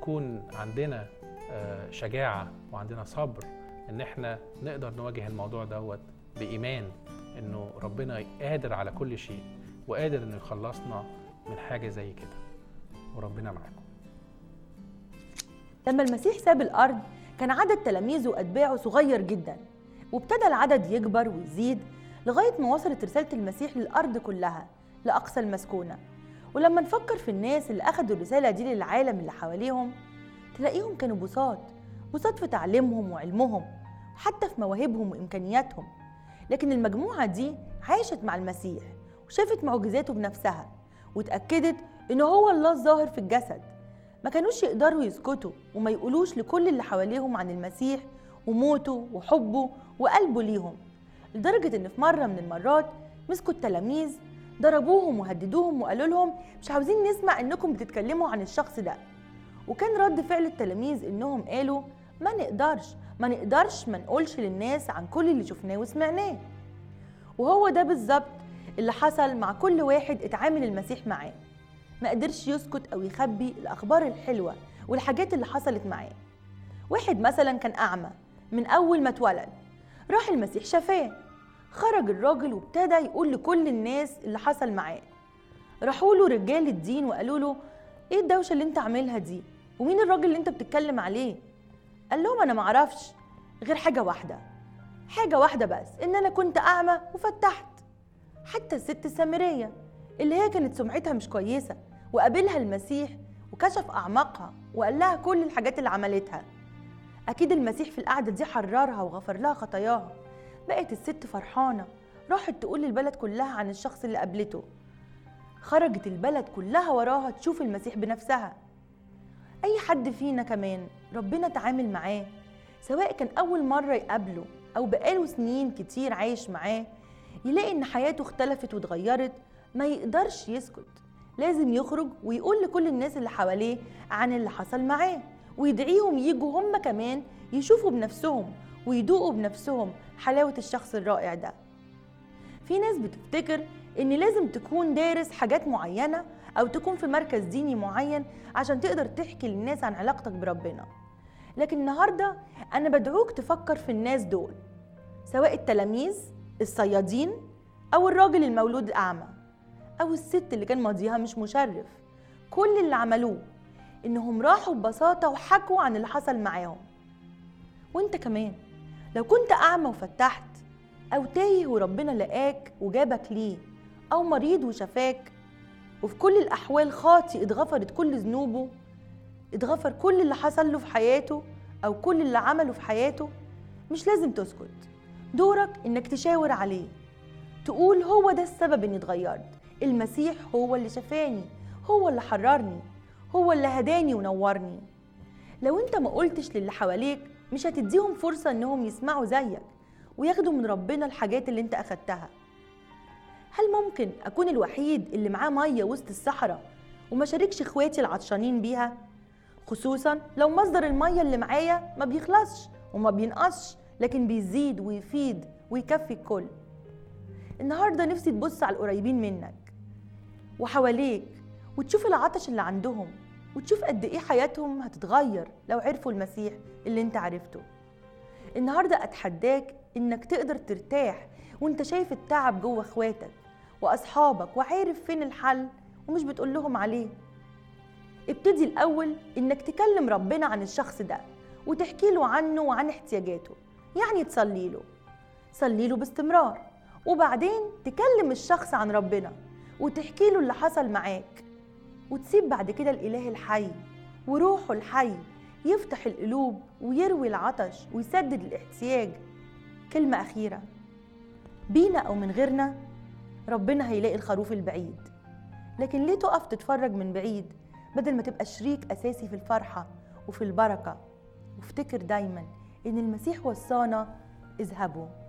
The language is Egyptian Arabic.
يكون عندنا آه، شجاعة وعندنا صبر إن إحنا نقدر نواجه الموضوع دوت بإيمان إنه ربنا قادر على كل شيء وقادر إنه يخلصنا من حاجة زي كده وربنا معاكم لما المسيح ساب الأرض كان عدد تلاميذه وأتباعه صغير جدا وابتدى العدد يكبر ويزيد لغاية ما وصلت رسالة المسيح للأرض كلها لأقصى المسكونة ولما نفكر في الناس اللي أخدوا الرسالة دي للعالم اللي حواليهم تلاقيهم كانوا بساط بساط في تعليمهم وعلمهم وحتى في مواهبهم وإمكانياتهم لكن المجموعة دي عاشت مع المسيح وشافت معجزاته بنفسها واتأكدت إنه هو الله الظاهر في الجسد ما كانوش يقدروا يسكتوا وما يقولوش لكل اللي حواليهم عن المسيح وموته وحبه وقلبه ليهم لدرجة إن في مرة من المرات مسكوا التلاميذ ضربوهم وهددوهم وقالوا لهم مش عاوزين نسمع إنكم بتتكلموا عن الشخص ده وكان رد فعل التلاميذ إنهم قالوا ما نقدرش ما نقدرش ما نقولش للناس عن كل اللي شفناه وسمعناه وهو ده بالظبط اللي حصل مع كل واحد اتعامل المسيح معاه ما قدرش يسكت أو يخبي الأخبار الحلوة والحاجات اللي حصلت معاه واحد مثلا كان أعمى من أول ما اتولد راح المسيح شفاه خرج الراجل وابتدى يقول لكل الناس اللي حصل معاه راحوا له رجال الدين وقالوا له ايه الدوشه اللي انت عاملها دي ومين الراجل اللي انت بتتكلم عليه قال لهم انا معرفش غير حاجه واحده حاجه واحده بس ان انا كنت اعمى وفتحت حتى الست السامريه اللي هي كانت سمعتها مش كويسه وقابلها المسيح وكشف اعماقها وقال لها كل الحاجات اللي عملتها اكيد المسيح في القعده دي حررها وغفر لها خطاياها بقت الست فرحانه راحت تقول للبلد كلها عن الشخص اللي قابلته خرجت البلد كلها وراها تشوف المسيح بنفسها اي حد فينا كمان ربنا تعامل معاه سواء كان اول مره يقابله او بقاله سنين كتير عايش معاه يلاقي ان حياته اختلفت واتغيرت ما يقدرش يسكت لازم يخرج ويقول لكل الناس اللي حواليه عن اللي حصل معاه ويدعيهم يجوا هم كمان يشوفوا بنفسهم ويدوقوا بنفسهم حلاوة الشخص الرائع ده في ناس بتفتكر ان لازم تكون دارس حاجات معينة او تكون في مركز ديني معين عشان تقدر تحكي للناس عن علاقتك بربنا لكن النهاردة انا بدعوك تفكر في الناس دول سواء التلاميذ الصيادين او الراجل المولود اعمى او الست اللي كان ماضيها مش مشرف كل اللي عملوه انهم راحوا ببساطة وحكوا عن اللي حصل معاهم وانت كمان لو كنت أعمى وفتحت أو تايه وربنا لقاك وجابك ليه أو مريض وشفاك وفي كل الأحوال خاطي اتغفرت كل ذنوبه اتغفر كل اللي حصل له في حياته أو كل اللي عمله في حياته مش لازم تسكت دورك إنك تشاور عليه تقول هو ده السبب إني اتغيرت المسيح هو اللي شفاني هو اللي حررني هو اللي هداني ونورني لو انت ما قلتش للي حواليك مش هتديهم فرصة انهم يسمعوا زيك وياخدوا من ربنا الحاجات اللي انت اخدتها هل ممكن اكون الوحيد اللي معاه مية وسط الصحراء وما شاركش اخواتي العطشانين بيها خصوصا لو مصدر المية اللي معايا ما بيخلصش وما بينقصش لكن بيزيد ويفيد ويكفي الكل النهارده نفسي تبص على القريبين منك وحواليك وتشوف العطش اللي عندهم وتشوف قد ايه حياتهم هتتغير لو عرفوا المسيح اللي انت عرفته النهارده اتحداك انك تقدر ترتاح وانت شايف التعب جوه اخواتك واصحابك وعارف فين الحل ومش بتقول لهم عليه ابتدي الاول انك تكلم ربنا عن الشخص ده وتحكي له عنه وعن احتياجاته يعني تصلي له صلي له باستمرار وبعدين تكلم الشخص عن ربنا وتحكي له اللي حصل معاك وتسيب بعد كده الإله الحي وروحه الحي يفتح القلوب ويروي العطش ويسدد الاحتياج كلمة أخيرة بينا أو من غيرنا ربنا هيلاقي الخروف البعيد لكن ليه تقف تتفرج من بعيد بدل ما تبقى شريك أساسي في الفرحة وفي البركة وافتكر دايما إن المسيح وصانا اذهبوا